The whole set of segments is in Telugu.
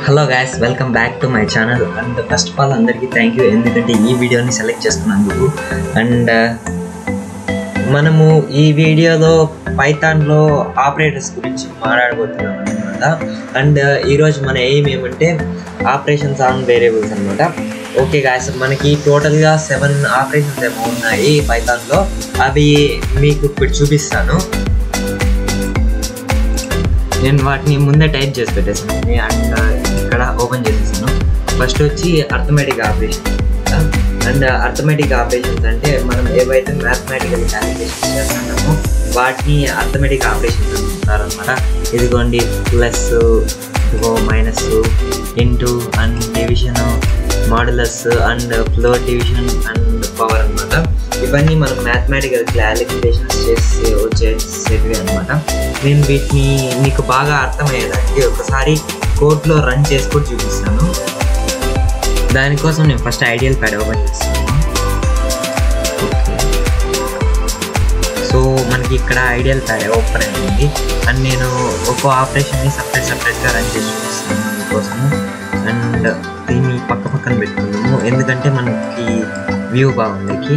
Hello guys welcome back to my channel and first of all అందరికీ థ్యాంక్ యూ ఎందుకంటే ఈ వీడియోని సెలెక్ట్ చేసుకున్నందుకు అండ్ మనము ఈ వీడియోలో పైథాన్లో ఆపరేటర్స్ గురించి మాట్లాడబోతున్నాం అనమాట అండ్ ఈరోజు మన ఎయిమ్ ఏమంటే ఆపరేషన్స్ ఆన్ వేరియబుల్స్ అనమాట ఓకే గాయస్ మనకి టోటల్గా సెవెన్ ఆపరేషన్స్ ఏమో ఉన్నాయి పైథాన్లో అవి మీకు ఇప్పుడు చూపిస్తాను నేను వాటిని ముందే టైప్ చేసి పెట్టేసాను అండ్ ఇక్కడ ఓపెన్ చేసేసాను ఫస్ట్ వచ్చి arithmetic operation and arithmetic operations అంటే మనం ఏవైతే మ్యాథమెటికల్ క్యాలిక్యులేషన్స్ చేస్తున్నామో వాటిని అర్థమెటిక్ ఆపరేషన్స్ అంటారు అనమాట ఇదిగోండి ప్లస్ ఇదిగో minus into and division modulus and floor division and power అనమాట ఇవన్నీ మనం మ్యాథమెటికల్ క్యాలిక్యులేషన్స్ చేసి వచ్చేసేవి అనమాట నేను వీటిని మీకు బాగా అర్థమయ్యేదానికి ఒకసారి కోర్టులో రన్ చేసి కూడా చూపిస్తాను దానికోసం నేను ఫస్ట్ ఐడియల్ ప్యాడ్ ఓపెన్ చేస్తాను ఓకే సో మనకి ఇక్కడ ఐడియల్ ప్యాడ్ ఓపెన్ అయింది అండ్ నేను ఒక్కో ఆపరేషన్ని సపరేట్ సపరేట్గా రన్ చేసి చూపిస్తాను మీకోసము అండ్ దీన్ని పక్క పక్కన పెట్టుకున్నాము ఎందుకంటే మనకి వ్యూ బాగుంది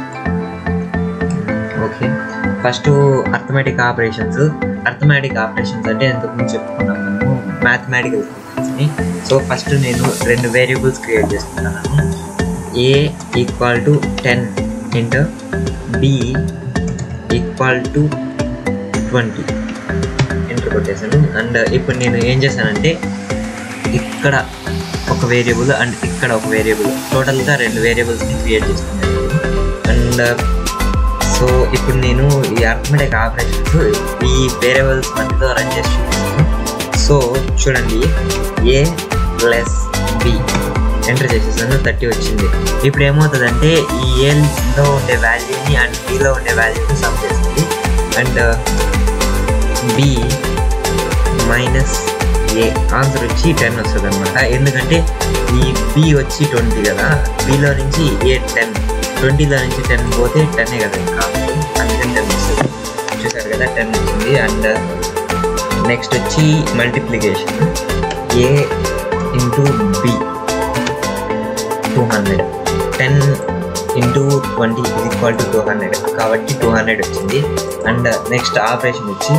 okay first arithmetic operations arithmetic operations అంటే ఎంతకుముందు చెప్పుకున్నాం మనము మ్యాథమెటికల్ ఫంక్షన్స్ని సో ఫస్ట్ నేను రెండు వేరియబుల్స్ క్రియేట్ చేసుకుంటున్నాను A equal to ten into B equal to twenty enter కొట్టేసాను అండ్ ఇప్పుడు నేను ఏం చేశానంటే ఇక్కడ ఒక వేరియబుల్ అండ్ ఇక్కడ ఒక వేరియబుల్ టోటల్గా రెండు వేరియబుల్స్ని క్రియేట్ చేసుకున్నాను అండ్ సో ఇప్పుడు నేను ఈ అర్థమెటిక్ ఆపరేషన్స్ ఈ వేరియబుల్స్ మధ్యలో రన్ చేసి చూపిస్తాను సో చూడండి ఏ ప్లస్ బి ఎంటర్ చేసేసాను థర్టీ వచ్చింది ఇప్పుడు ఏమవుతుందంటే ఈ ఏలో ఉండే వాల్యూని అండ్ బిలో ఉండే వాల్యూని సమ్ చేస్తుంది and B minus A answer వచ్చి టెన్ వస్తుంది అనమాట ఎందుకంటే ఈ బి వచ్చి ట్వంటీ కదా బిలో నుంచి ఏ టెన్ ట్వంటీలో నుంచి టెన్ పోతే టెన్నే కదా ఇంకా అందుకని టెన్ వస్తుంది చూసారు కదా టెన్ వచ్చింది అండ్ నెక్స్ట్ వచ్చి multiplication A into B two hundred ten into twenty ఇది ఈక్వల్ టు టూ హండ్రెడ్ కాబట్టి టూ హండ్రెడ్ వచ్చింది అండ్ నెక్స్ట్ ఆపరేషన్ వచ్చి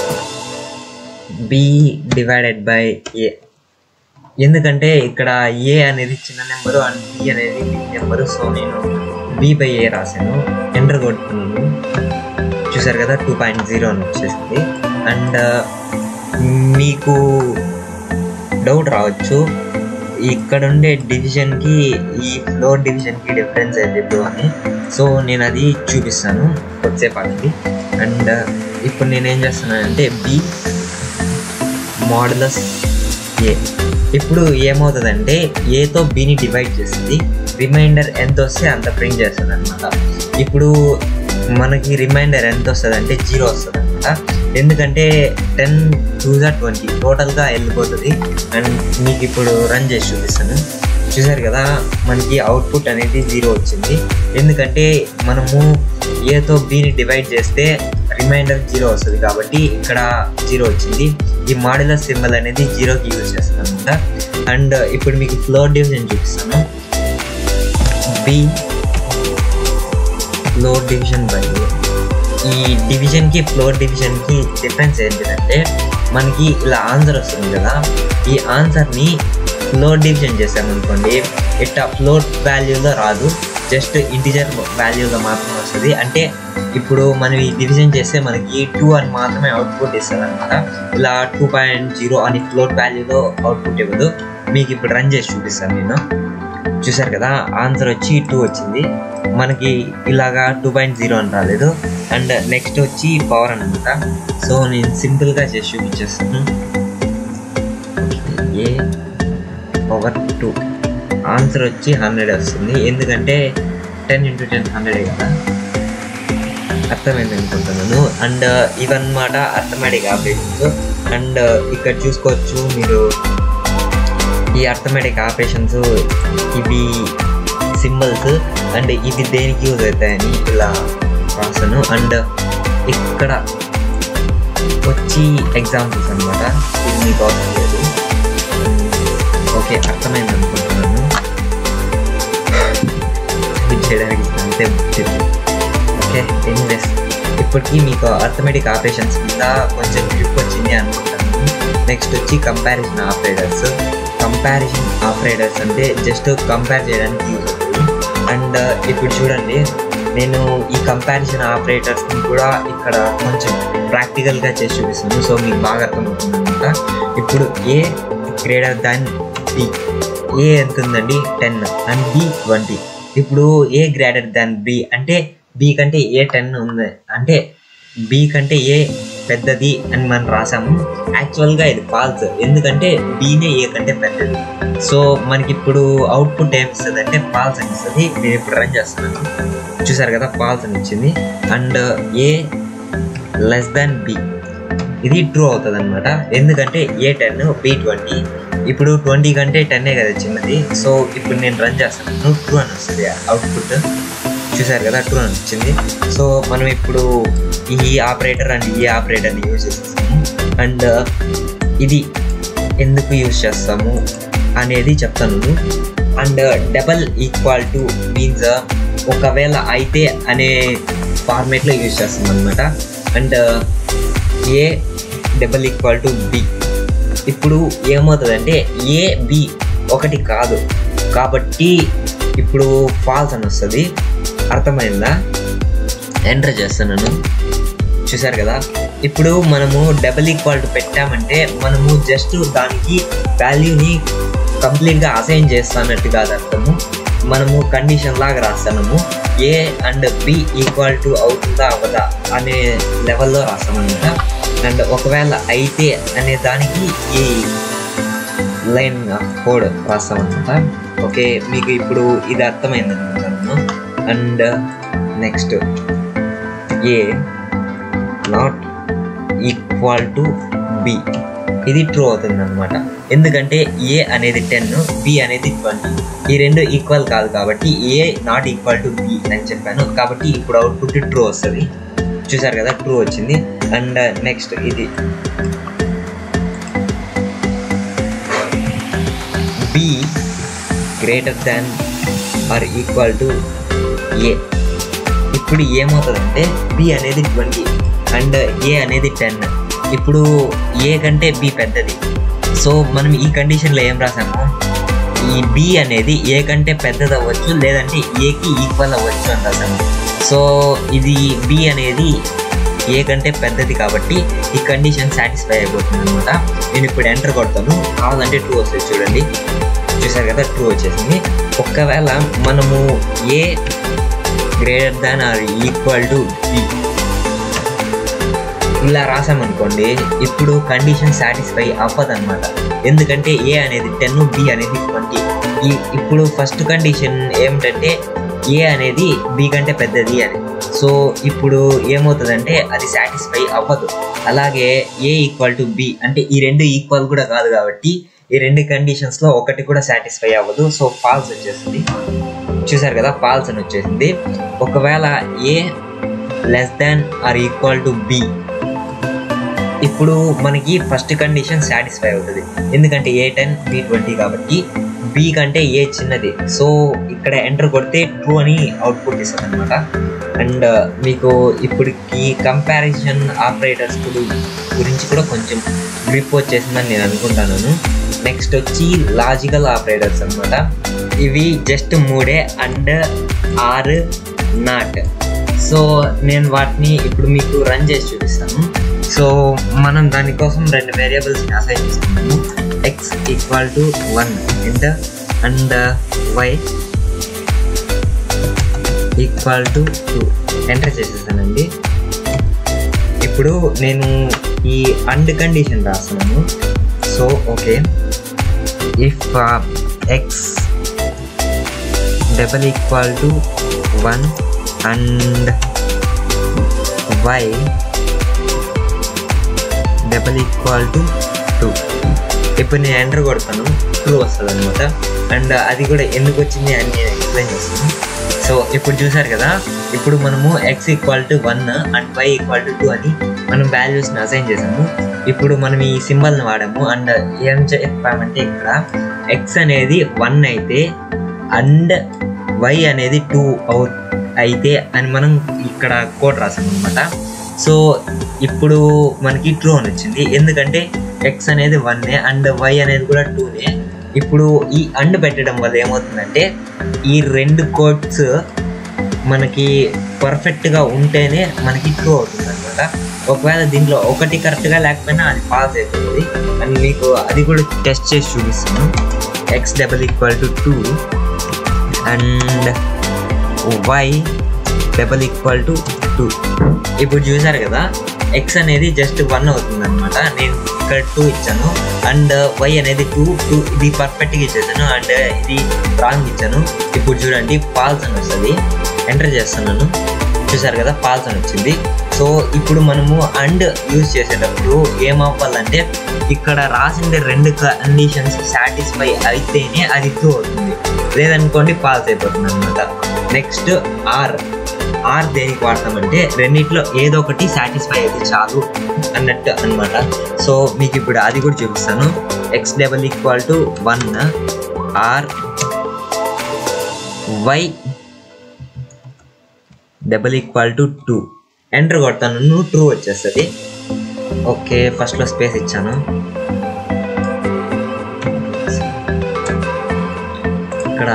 బి డివైడెడ్ బై ఏ ఎందుకంటే ఇక్కడ ఏ అనేది చిన్న నెంబరు అండ్ బి అనేది బిగ్ నెంబరు సో నేను బి బై ఏ రాశాను ఎంటర్ కొట్టుకున్నాను చూసారు కదా టూ పాయింట్ జీరో అని వచ్చేసింది అండ్ మీకు డౌట్ రావచ్చు ఇక్కడ ఉండే డివిజన్కి ఈ ఫ్లోర్ డివిజన్కి డిఫరెన్స్ అయితే ఇప్పుడు అని సో నేను అది చూపిస్తాను కొద్దిసేపు ఆగింది అండ్ ఇప్పుడు నేను ఏం చేస్తున్నానంటే బి మోడలస్ ఏ ఇప్పుడు ఏమవుతుందంటే ఏతో బిని డివైడ్ చేస్తుంది రిమైండర్ ఎంత వస్తే అంత ప్రింట్ చేస్తుంది అనమాట ఇప్పుడు మనకి రిమైండర్ ఎంత వస్తుంది అంటే జీరో వస్తుంది అనమాట ఎందుకంటే టెన్ టూ జా ట్వంటీ టోటల్గా వెళ్ళిపోతుంది అండ్ మీకు ఇప్పుడు రన్ చేసి చూపిస్తాను చూసారు కదా మనకి అవుట్పుట్ అనేది జీరో వచ్చింది ఎందుకంటే మనము ఏతో బిని డివైడ్ చేస్తే రిమైండర్ జీరో వస్తుంది కాబట్టి ఇక్కడ జీరో వచ్చింది ఈ మాడ్యులర్ సింబల్ అనేది జీరోకి యూజ్ చేస్తాను అనమాట అండ్ ఇప్పుడు మీకు ఫ్లోర్ డివిజన్ చూపిస్తాను బి ఫ్లోర్ డివిజన్ బై ఈ డివిజన్కి ఫ్లోర్ డివిజన్కి డిఫరెన్స్ ఏంటిదంటే మనకి ఇలా ఆన్సర్ వస్తుంది కదా ఈ ఆన్సర్ని ఫ్లోర్ డివిజన్ చేసామనుకోండి ఇట్లా ఫ్లోర్ వాల్యూలో రాదు జస్ట్ ఇంటిజర్ వాల్యూలో మాత్రమే వస్తుంది అంటే ఇప్పుడు మనం ఈ డివిజన్ చేస్తే మనకి టూ అని మాత్రమే అవుట్పుట్ ఇస్తుంది అనమాట ఇలా టూ పాయింట్ జీరో అని ఫ్లోట్ వాల్యూలో అవుట్పుట్ ఇవ్వదు మీకు ఇప్పుడు రన్ చేసి చూపిస్తాను నేను చూసారు కదా ఆన్సర్ వచ్చి టూ వచ్చింది మనకి ఇలాగా టూ పాయింట్ జీరో అని రాలేదు అండ్ నెక్స్ట్ వచ్చి పవర్ అనమాట సో నేను సింపుల్గా చేసి చూపించేస్తాను ఏ పవర్ టూ ఆన్సర్ వచ్చి హండ్రెడ్ వస్తుంది ఎందుకంటే టెన్ ఇంటూ టెన్ హండ్రెడే కదా అర్థమైంది అనుకుంటున్నాను అండ్ ఇవన్నమాట అర్థమెటిక్ ఆపరేషన్స్ అండ్ ఇక్కడ చూసుకోవచ్చు మీరు ఈ అర్థమెటిక్ ఆపరేషన్స్ ఇవి సింబల్స్ అండ్ ఇవి దేనికి యూజ్ అవుతాయని ఇలా రాసాను అండ్ ఇక్కడ వచ్చి ఎగ్జాంపుల్స్ అనమాట ఇది మీకు అవసరం లేదు ఓకే అర్థమైంది అనుకుంటున్నాను ఇది చేయడానికి అంతే బుద్ధిది. ఓకే ఎనీవేస్ ఇప్పటికీ మీకు అర్థమెటిక్ ఆపరేషన్స్ మీద కొంచెం గ్రిప్ వచ్చింది అనుకుంటాను నెక్స్ట్ వచ్చి కంపారిజన్ ఆపరేటర్స్ కంపారిజన్ ఆపరేటర్స్ అంటే జస్ట్ కంపేర్ చేయడానికి యూజ్ అవుతుంది అండ్ ఇప్పుడు చూడండి నేను ఈ కంపారిజన్ ఆపరేటర్స్ని కూడా ఇక్కడ కొంచెం ప్రాక్టికల్గా చేసి చూపిస్తాను సో మీకు బాగా అర్థమవుతుంది అనమాట ఇప్పుడు ఏ గ్రేటర్ దాన్ బి ఏ ఎంత ఉందండి టెన్ అండ్ బి ట్వంటీ ఇప్పుడు ఏ గ్రేటర్ దాన్ బి అంటే బి కంటే ఏ టెన్ ఉంది అంటే బి కంటే ఏ పెద్దది అని మనం రాసాము యాక్చువల్గా ఇది ఫాల్స్ ఎందుకంటే బీనే ఏ కంటే పెద్దది సో మనకి ఇప్పుడు అవుట్పుట్ ఏమి ఇస్తుంది అంటే ఫాల్స్ అని ఇస్తుంది నేను ఇప్పుడు రన్ చేస్తున్నాను చూసారు కదా ఫాల్స్ అని ఇచ్చింది and A less than B ఇది ట్రూ అవుతుంది అనమాట ఎందుకంటే ఏ టెన్ బి ట్వంటీ ఇప్పుడు ట్వంటీ కంటే టెన్నే కదా చిన్నది సో ఇప్పుడు నేను రన్ చేస్తాను ట్రూ అని వస్తుంది అవుట్పుట్ చూసారు కదా ట్రూ అని వచ్చింది సో మనం ఇప్పుడు ఈ ఆపరేటర్ అండ్ ఈ ఆపరేటర్ని యూజ్ చేసేస్తాము అండ్ ఇది ఎందుకు యూజ్ చేస్తాము అనేది చెప్తాను and double equal to means ఒకవేళ అయితే అనే ఫార్మేట్లో యూజ్ చేస్తాం అనమాట and A double equal to B ఇప్పుడు ఏమవుతుందంటే ఏ బి ఒకటి కాదు కాబట్టి ఇప్పుడు ఫాల్స్ అని వస్తుంది అర్థమైందా ఎంటర్ చేస్తున్నాను చూసారు కదా ఇప్పుడు మనము డబల్ ఈక్వల్ టు పెట్టామంటే మనము జస్ట్ దానికి వాల్యూని కంప్లీట్గా అసైన్ చేస్తున్నట్టు కాదు అర్థము మనము కండిషన్ లాగా రాస్తున్నాము A and B equal to అవుతుందా అవ్వదా అనే లెవెల్లో రాస్తామన్నమాట అండ్ ఒకవేళ అయితే అనే దానికి ఈ లైన్ కోడ్ రాస్తామన్నమాట ఓకే మీకు ఇప్పుడు ఇది అర్థమైంది అనుకుంటున్నాను and next A not equal to B ఇది ట్రూ అవుతుంది అనమాట ఎందుకంటే ఏ అనేది టెన్ బి అనేది ట్వంటీ ఈ రెండు ఈక్వల్ కాదు కాబట్టి A not equal to B అని చెప్పాను కాబట్టి ఇప్పుడు అవుట్పుట్ ట్రూ వస్తుంది చూసారు కదా ట్రూ వచ్చింది అండ్ నెక్స్ట్ ఇది B greater than or equal to A ఇప్పుడు ఏమవుతుందంటే బి అనేది ట్వంటీ అండ్ ఏ అనేది టెన్ ఇప్పుడు ఏ కంటే బి పెద్దది సో మనం ఈ కండిషన్లో ఏం రాసాము ఈ బి అనేది ఏ కంటే పెద్దది అవ్వచ్చు లేదంటే ఏకి ఈక్వల్ అవ్వచ్చు అని రాసాము సో ఇది బి అనేది ఏ కంటే పెద్దది కాబట్టి ఈ కండిషన్ సాటిస్ఫై అయిపోతుంది అనమాట నేను ఇప్పుడు ఎంటర్ కొడతాను కావాలంటే టూ వస్తుంది చూడండి చూసారు కదా టూ వచ్చేసింది ఒకవేళ మనము A greater than or equal to B ఇలా రాసామనుకోండి ఇప్పుడు కండిషన్ సాటిస్ఫై అవ్వదు అనమాట ఎందుకంటే ఏ అనేది టెన్ బి అనేది ట్వంటీ ఈ ఇప్పుడు ఫస్ట్ కండిషన్ ఏమిటంటే ఏ అనేది బి కంటే పెద్దది అని సో ఇప్పుడు ఏమవుతుందంటే అది సాటిస్ఫై అవ్వదు అలాగే ఏ ఈక్వల్ టు బి అంటే ఈ రెండు ఈక్వల్ కూడా కాదు కాబట్టి ఈ రెండు కండిషన్స్లో ఒకటి కూడా సాటిస్ఫై అవ్వదు సో ఫాల్స్ వచ్చేసింది చూసారు కదా ఫాల్స్ అని వచ్చేసింది ఒకవేళ A less than or equal to B ఇప్పుడు మనకి ఫస్ట్ కండిషన్ సాటిస్ఫై అవుతుంది ఎందుకంటే ఏ టెన్ బి ట్వంటీ కాబట్టి బి కంటే ఏ చిన్నది సో ఇక్కడ ఎంటర్ కొడితే ట్రూ అని అవుట్పుట్ ఇస్తుంది అనమాట అండ్ మీకు ఇప్పటికి కంపారిజన్ ఆపరేటర్స్ గురించి కూడా కొంచెం గ్రిప్ వచ్చేసిందని నేను అనుకుంటాను నెక్స్ట్ వచ్చి లాజికల్ ఆపరేటర్స్ అనమాట ఇవి జస్ట్ మూడే అండ్ ఆర్ నాట్ సో నేను వాటిని ఇప్పుడు మీకు రన్ చేసి చూపిస్తాను సో మనం దానికోసం రెండు వేరియబుల్స్ని అసైన్ చేసుకున్నాము ఎక్స్ ఈక్వల్ టు వన్ ఇంట and Y equal to two enter చేసేసానండి ఇప్పుడు నేను ఈ అండ్ కండిషన్ రాస్తున్నాను so okay if X double equal to one and Y double equal to two ఇప్పుడు నేను ఎంటర్ కొడతాను ట్రూ వస్తుంది అనమాట అండ్ అది కూడా ఎందుకు వచ్చింది అని నేను ఎక్స్ప్లెయిన్ చేస్తాను సో ఇప్పుడు చూసారు కదా ఇప్పుడు మనము X equal to one and Y equal to two అని మనం వాల్యూస్ని అసైన్ చేసాము ఇప్పుడు మనం ఈ సింబల్ని వాడాము అండ్ ఏం చెప్పామంటే ఇక్కడ ఎక్స్ అనేది వన్ అయితే అండ్ వై అనేది టూ అవు అయితే అని మనం ఇక్కడ కోడ్ రాసాం అనమాట సో ఇప్పుడు మనకి ట్రూ అని వచ్చింది ఎందుకంటే ఎక్స్ అనేది వన్నే అండ్ వై అనేది కూడా టూనే ఇప్పుడు ఈ అండ్ పెట్టడం వల్ల ఏమవుతుందంటే ఈ రెండు కోడ్స్ మనకి పర్ఫెక్ట్గా ఉంటేనే మనకి ట్రూ అవుతుంది అనమాట ఒకవేళ దీంట్లో ఒకటి కరెక్ట్గా లేకపోయినా అది పాస్ అయిపోతుంది అండ్ మీకు అది కూడా టెస్ట్ చేసి చూపిస్తాను X double equal to two and Y double equal to two ఇప్పుడు చూసారు కదా ఎక్స్ అనేది జస్ట్ వన్ అవుతుంది అనమాట నేను ఇక్కడ టూ ఇచ్చాను అండ్ వై అనేది టూ టూ ఇది పర్ఫెక్ట్గా ఇచ్చేసాను అండ్ ఇది రాంగ్ ఇచ్చాను ఇప్పుడు చూడండి పాల్స్ అని వస్తుంది ఎంటర్ చేస్తున్నాను చూసారు కదా పాల్స్ అని వచ్చింది సో ఇప్పుడు మనము అండ్ యూజ్ చేసేటప్పుడు ఏమవ్వాలంటే ఇక్కడ రాసిన రెండు కండిషన్స్ సాటిస్ఫై అయితేనే అది ట్రూ అవుతుంది లేదనుకోండి పాల్స్ అయిపోతుంది అనమాట నెక్స్ట్ ఆర్ ఆర్ దేనికి వాడతామంటే రెండిట్లో ఏదో ఒకటి సాటిస్ఫై అయితే చాలు అన్నట్టు అనమాట సో మీకు ఇప్పుడు అది కూడా చూపిస్తాను X double equal to one or Y double equal to two enter కొడతాను నువ్వు ట్రూ వచ్చేస్తుంది ఓకే ఫస్ట్లో స్పేస్ ఇచ్చాను ఇక్కడ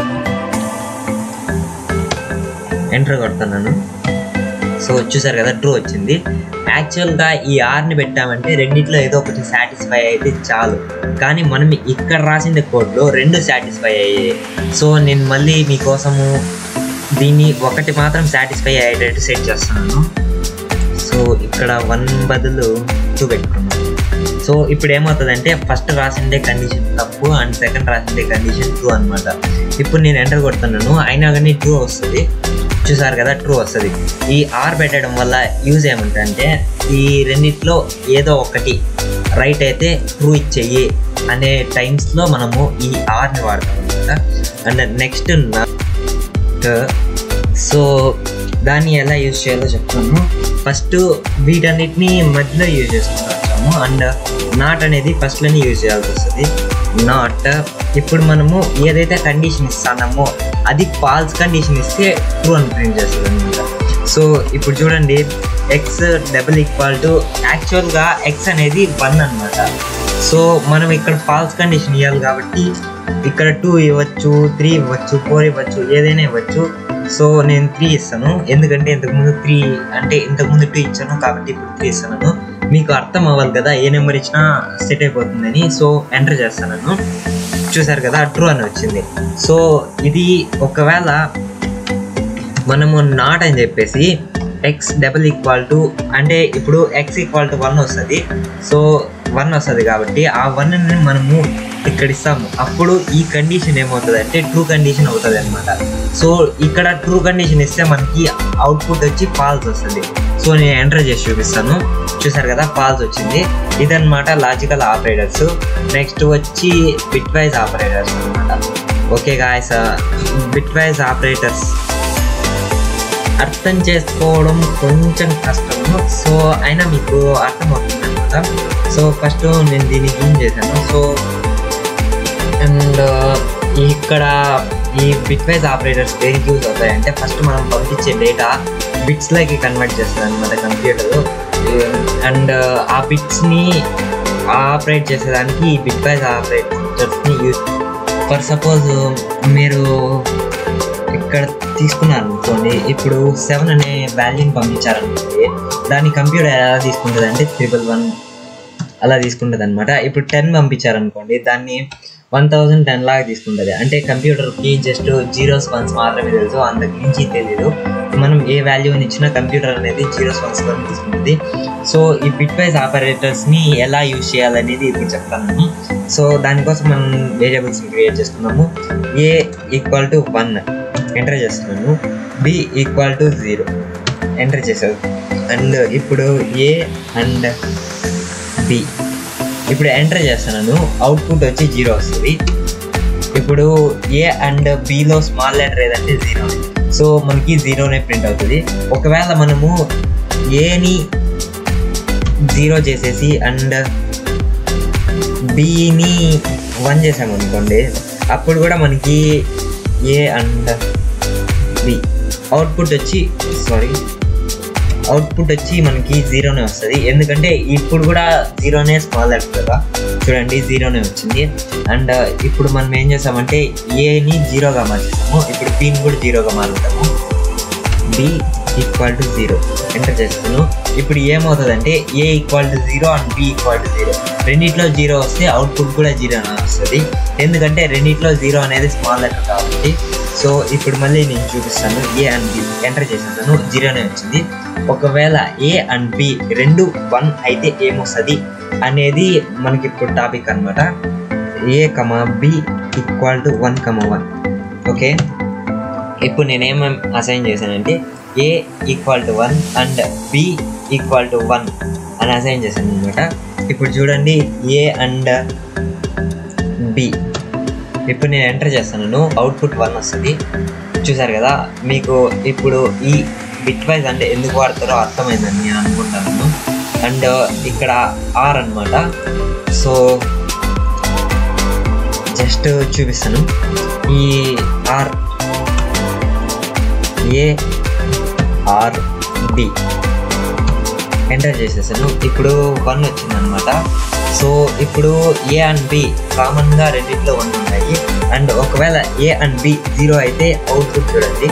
ఎంటర్ కొడుతున్నాను సో చూసారు కదా ట్రూ వచ్చింది యాక్చువల్గా ఈ ఆర్ని పెట్టామంటే రెండిట్లో ఏదో ఒకటి సాటిస్ఫై అయితే చాలు కానీ మనం ఇక్కడ రాసిన కోడ్లో రెండు సాటిస్ఫై అయ్యాయి సో నేను మళ్ళీ మీకోసము దీన్ని ఒకటి మాత్రం సాటిస్ఫై అయ్యేటట్టు సెట్ చేస్తున్నాను సో ఇక్కడ వన్ బదులు టూ పెట్టుకున్నాను సో ఇప్పుడు ఏమవుతుందంటే ఫస్ట్ రాసిందే కండిషన్ తప్పు అండ్ సెకండ్ రాసిందే కండిషన్ ట్రూ అనమాట ఇప్పుడు నేను ఎంటర్ కొడుతున్నాను అయినా కానీ ట్రూ వస్తుంది చూసారు కదా ట్రూ వస్తుంది ఈ ఆర్ పెట్టడం వల్ల యూజ్ ఏమంటే ఈ రెండిట్లో ఏదో ఒకటి రైట్ అయితే ట్రూ ఇచ్చేయి అనే టైమ్స్లో మనము ఈ ఆర్ని వాడతాం అనమాట అండ్ నెక్స్ట్ సో దాన్ని ఎలా యూజ్ చేయాలో చెప్తాను ఫస్ట్ వీటన్నిటిని మధ్యలో యూజ్ చేసుకుని వచ్చాము అండ్ నాట్ అనేది ఫస్ట్లోనే యూజ్ చేయాల్సి వస్తుంది నాట్ ఇప్పుడు మనము ఏదైతే కండిషన్ ఇస్తామో అది ఫాల్స్ కండిషన్ ఇస్తే ట్రూ అని ప్రింట్ చేస్తుంది అనమాట సో ఇప్పుడు చూడండి ఎక్స్ డబుల్ ఈక్వల్ టు యాక్చువల్గా ఎక్స్ అనేది వన్ అనమాట సో మనం ఇక్కడ ఫాల్స్ కండిషన్ ఇవ్వాలి కాబట్టి ఇక్కడ టూ ఇవ్వచ్చు త్రీ ఇవ్వచ్చు ఫోర్ ఇవ్వచ్చు ఏదైనా ఇవ్వచ్చు సో నేను త్రీ ఇస్తాను ఎందుకంటే ఇంతకుముందు త్రీ అంటే ఇంతకుముందు టూ ఇచ్చాను కాబట్టి ఇప్పుడు త్రీ ఇస్తున్నాను మీకు అర్థం అవ్వాలి కదా ఏ నెంబర్ ఇచ్చినా సెట్ అయిపోతుందని సో ఎంటర్ చేస్తాను చూసారు కదా ట్రూ అని వచ్చింది సో ఇది ఒకవేళ మనము నాట్ అని చెప్పేసి ఎక్స్ డబల్ ఈక్వల్ టు అంటే ఇప్పుడు ఎక్స్ ఈక్వల్ టు వన్ వస్తుంది సో వన్ వస్తుంది కాబట్టి ఆ వన్ మనము ఇక్కడ ఇస్తాము అప్పుడు ఈ కండిషన్ ఏమవుతుంది అంటే ట్రూ కండిషన్ అవుతుంది అనమాట సో ఇక్కడ ట్రూ కండిషన్ ఇస్తే మనకి అవుట్పుట్ వచ్చి ఫాల్స్ వస్తుంది సో నేను ఎంటర్ చేసి చూపిస్తాను చూసారు కదా ఫాల్స్ వచ్చింది ఇదన్నమాట లాజికల్ ఆపరేటర్స్ నెక్స్ట్ వచ్చి బిట్ వైజ్ ఆపరేటర్స్ అనమాట okay guys bitwise operators అర్థం చేసుకోవడం కొంచెం కష్టము సో అయినా మీకు అర్థమవుతుంది అనమాట సో ఫస్ట్ నేను దీన్ని జూమ్ చేశాను సో అండ్ ఇక్కడ ఈ బిట్ వైజ్ ఆపరేటర్స్ దేనికి యూజ్ అవుతాయంటే ఫస్ట్ మనం పంపించే డేటా బిట్స్లోకి కన్వర్ట్ చేస్తుంది అనమాట కంప్యూటర్ అండ్ ఆ బిట్స్ని ఆపరేట్ చేసేదానికి ఈ బిట్ వైజ్ ఆపరేటర్స్ని యూజ్ ఫర్ సపోజ్ మీరు ఇక్కడ తీసుకున్నారు అనుకోండి ఇప్పుడు సెవెన్ అనే వాల్యూని పంపించారనుకోండి దాని కంప్యూటర్ ఎలా తీసుకుంటుంది అంటే త్రిబుల్ వన్ అలా తీసుకుంటుంది అనమాట ఇప్పుడు టెన్ పంపించారనుకోండి దాన్ని వన్ థౌజండ్ టెన్ లాగా తీసుకుంటుంది అంటే కంప్యూటర్కి జస్ట్ జీరోస్ వన్స్ మాత్రమే తెలుసు అంతకు మించి తెలియదు మనం ఏ వాల్యూని ఇచ్చినా కంప్యూటర్ అనేది జీరోస్ వన్స్ వరకు తీసుకుంటుంది సో ఈ బిట్ వైజ్ ఆపరేటర్స్ని ఎలా యూజ్ చేయాలనేది ఇప్పుడు చెప్తాను సో దానికోసం మనం వేరియబుల్స్ క్రియేట్ చేసుకున్నాము A equal to one enter చేస్తున్నాను B equal to zero enter చేసావు అండ్ ఇప్పుడు ఏ అండ్ బి ఇప్పుడు ఎంటర్ చేస్తున్నాను అవుట్పుట్ వచ్చి జీరో వస్తుంది ఇప్పుడు ఏ అండ్ బిలో స్మాల్ లెటర్ ఏదంటే జీరో సో మనకి జీరోనే ప్రింట్ అవుతుంది ఒకవేళ మనము ఏని జీరో చేసేసి అండ్ బిని వన్ చేసామనుకోండి అప్పుడు కూడా మనకి ఏ అండ్ బి అవుట్పుట్ వచ్చి సారీ అవుట్పుట్ వచ్చి మనకి జీరోనే వస్తుంది ఎందుకంటే ఇప్పుడు కూడా జీరోనే స్మాల్ లెటర్ కదా చూడండి జీరోనే వచ్చింది అండ్ ఇప్పుడు మనం ఏం చేసామంటే ఏని జీరోగా మార్చేసాము ఇప్పుడు పిన్ కూడా జీరోగా మారుతాము B equal to zero enter చేస్తాను ఇప్పుడు ఏమవుతుందంటే A equal to zero and B equal to zero రెండిట్లో జీరో వస్తే అవుట్పుట్ కూడా జీరో వస్తుంది ఎందుకంటే రెండిట్లో జీరో అనేది స్మాల్ లెటర్ కాబట్టి సో ఇప్పుడు మళ్ళీ నేను చూపిస్తాను ఏ అండ్ బి ఎంటర్ చేసేసాను జీరోనే వచ్చింది ఒకవేళ ఏ అండ్ బి రెండు వన్ అయితే ఏమొస్తుంది అనేది మనకి ఇప్పుడు టాపిక్ అనమాట A comma B equal to one comma one okay ఇప్పుడు నేనేమేం అసైన్ చేశానంటే A equal to one and B equal to one అని అసైన్ చేశాను అనమాట ఇప్పుడు చూడండి ఏ అండ్ బి ఇప్పుడు నేను ఎంటర్ చేస్తున్నాను అవుట్పుట్ వన్ వస్తుంది చూసారు కదా మీకు ఇప్పుడు ఈ బిట్ వైజ్ అంటే ఎందుకు వాడతారో అర్థమైందని నేను అనుకుంటాను అండ్ ఇక్కడ ఆర్ అనమాట సో జస్ట్ చూపిస్తాను ఈ or A or B enter చేసేసాను ఇప్పుడు వన్ వచ్చింది అనమాట సో ఇప్పుడు ఏ అండ్ బి కామన్గా రెండింటిలో వన్ ఉన్నాయి అండ్ ఒకవేళ ఏ అండ్ బి జీరో అయితే అవుట్పుట్ చూడండి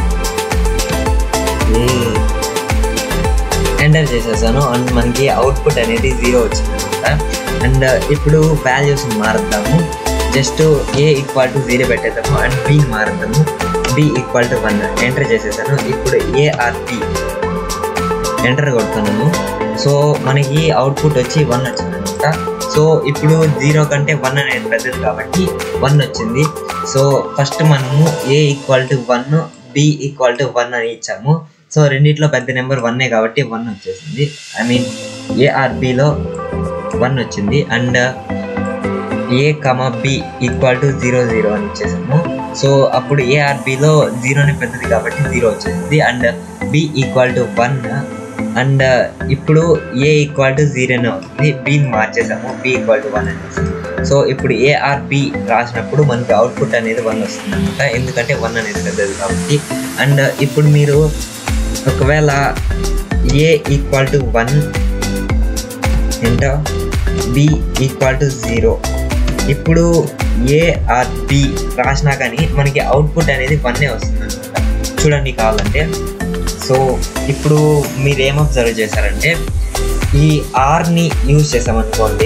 ఎంటర్ చేసేసాను అండ్ మనకి అవుట్పుట్ అనేది జీరో వచ్చింది అనమాట అండ్ ఇప్పుడు వాల్యూస్ మారుద్దాము just A equal to zero పెట్టేద్దాము అండ్ బిని మారుద్దాము B equal to one enter చేసేసాను ఇప్పుడు ఏఆర్బి ఎంటర్ కొడుతున్నాను సో మనకి అవుట్పుట్ వచ్చి వన్ వచ్చింది అనమాట సో ఇప్పుడు జీరో కంటే వన్ అనేది పెద్దది కాబట్టి వన్ వచ్చింది సో ఫస్ట్ మనము A equal to one B equal to one అని ఇచ్చాము సో రెండిట్లో పెద్ద నెంబర్ వన్నే కాబట్టి వన్ వచ్చేసింది ఐ మీన్ ఏఆర్బిలో వన్ వచ్చింది and A comma B equal to zero zero అని ఇచ్చేసాము సో అప్పుడు ఏఆర్బిలో జీరోని పెద్దది కాబట్టి జీరో వచ్చేసింది and B equal to one and ఇప్పుడు ఏ ఈక్వల్ టు జీరోనే అవుతుంది బిని మార్చేసాము బి ఈక్వల్ టు వన్ అనేసి సో ఇప్పుడు ఏఆర్బి రాసినప్పుడు మనకి అవుట్పుట్ అనేది వన్ వస్తుంది అనమాట ఎందుకంటే వన్ అనేది పెద్దది కాబట్టి అండ్ ఇప్పుడు మీరు ఒకవేళ ఏ ఈక్వల్ టు వన్ ఎంత బి ఈక్వల్ టు జీరో ఇప్పుడు ఏ ఆర్ బి రాసినా కానీ మనకి అవుట్పుట్ అనేది వన్నే వస్తుంది అనమాట చూడండి కావాలంటే సో ఇప్పుడు మీరు ఏం అబ్జర్వ్ చేశారంటే ఈ ఆర్ని యూజ్ చేసామనుకోండి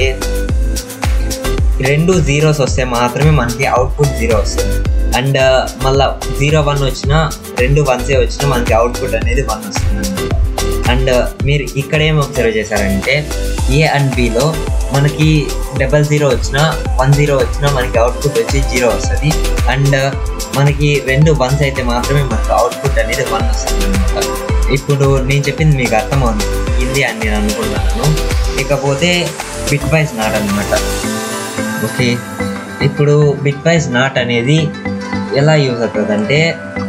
రెండు జీరోస్ వస్తే మాత్రమే మనకి అవుట్పుట్ జీరో వస్తుంది అండ్ మళ్ళీ జీరో వన్ వచ్చినా రెండు వన్సే వచ్చినా మనకి అవుట్పుట్ అనేది వన్ వస్తుంది అనమాట అండ్ మీరు ఇక్కడ ఏం అబ్జర్వ్ చేశారంటే ఏ అండ్ బిలో మనకి డబల్ జీరో వచ్చినా వన్ జీరో వచ్చినా మనకి అవుట్పుట్ వచ్చి జీరో వస్తుంది అండ్ మనకి రెండు వన్స్ అయితే మాత్రమే మనకు అవుట్పుట్ అనేది వన్ వస్తుంది అనమాట ఇప్పుడు నేను చెప్పింది మీకు అర్థమవుతుంది ఇది అని నేను అనుకుంటున్నాను ఇకపోతే బిట్ వైజ్ నాట్ అనమాట ఓకే ఇప్పుడు బిట్ వైజ్ నాట్ అనేది ఎలా యూజ్ అవుతుంది అంటే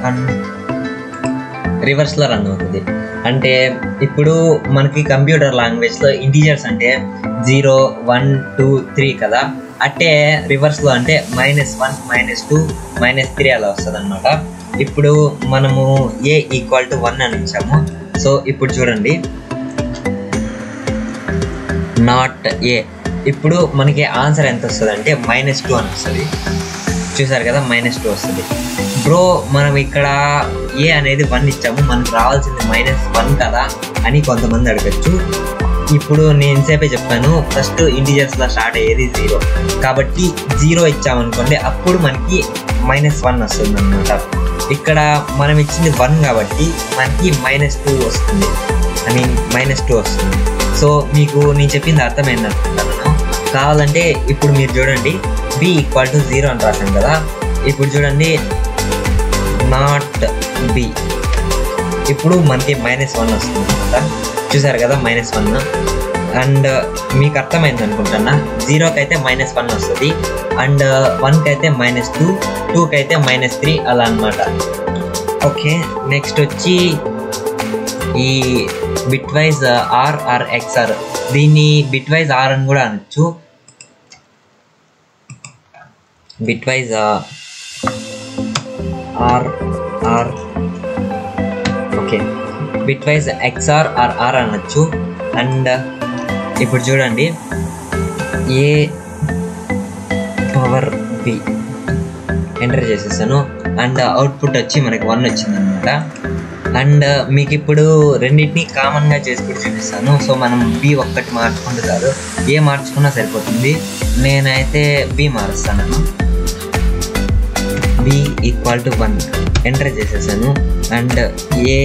రివర్స్లో రన్ అవుతుంది అంటే ఇప్పుడు మనకి కంప్యూటర్ లాంగ్వేజ్లో ఇంటీజర్స్ అంటే జీరో వన్ టూ త్రీ కదా అట్టే రివర్స్లో అంటే minus one minus two minus three అలా వస్తుంది అనమాట ఇప్పుడు మనము ఏ ఈక్వల్ టు వన్ అని ఇచ్చాము సో ఇప్పుడు చూడండి నాట్ ఏ ఇప్పుడు మనకి ఆన్సర్ ఎంత వస్తుంది అంటే మైనస్ టూ అని వస్తుంది చూసారు కదా మైనస్ టూ వస్తుంది బ్రో మనం ఇక్కడ ఏ అనేది వన్ ఇచ్చాము మనకు రావాల్సింది మైనస్ వన్ కదా అని కొంతమంది అడగచ్చు ఇప్పుడు నేను సేపే చెప్పాను ఫస్ట్ ఇంటీజర్స్లో స్టార్ట్ అయ్యేది జీరో కాబట్టి జీరో ఇచ్చామనుకోండి అప్పుడు మనకి మైనస్ వన్ వస్తుంది అనమాట ఇక్కడ మనం ఇచ్చింది వన్ కాబట్టి మనకి మైనస్ టూ వస్తుంది ఐ మీన్ మైనస్ టూ వస్తుంది సో మీకు నేను చెప్పింది అర్థమైంది అనుకుంటాను కావాలంటే ఇప్పుడు మీరు చూడండి బి ఈక్వల్ టు జీరో అని రాసాం కదా ఇప్పుడు చూడండి నాట్ బి ఇప్పుడు మనకి మైనస్ వన్ వస్తుంది అనమాట చూసారు కదా మైనస్ వన్ అండ్ మీకు అర్థమైంది అనుకుంటున్నా జీరోకి అయితే మైనస్ వన్ వస్తుంది అండ్ వన్కి అయితే మైనస్ టూ టూకి అయితే మైనస్ త్రీ అలా అనమాట ఓకే నెక్స్ట్ వచ్చి ఈ bitwise or or XOR దీన్ని బిట్ వైజ్ ఆర్ అని కూడా అనొచ్చు bitwise or or okay bitwise XOR or or అనొచ్చు అండ్ ఇప్పుడు చూడండి ఏ పవర్ బి ఎంటర్ చేసేసాను అండ్ అవుట్పుట్ వచ్చి మనకి వన్ వచ్చింది అనమాట అండ్ మీకు ఇప్పుడు రెండింటిని కామన్గా చేసి కూడా చూపిస్తాను సో మనం బి ఒక్కటి మార్చుకుంటే చాలు ఏ మార్చుకున్నా సరిపోతుంది నేనైతే బి మారుస్తాను b equal to one enter చేసేసాను and a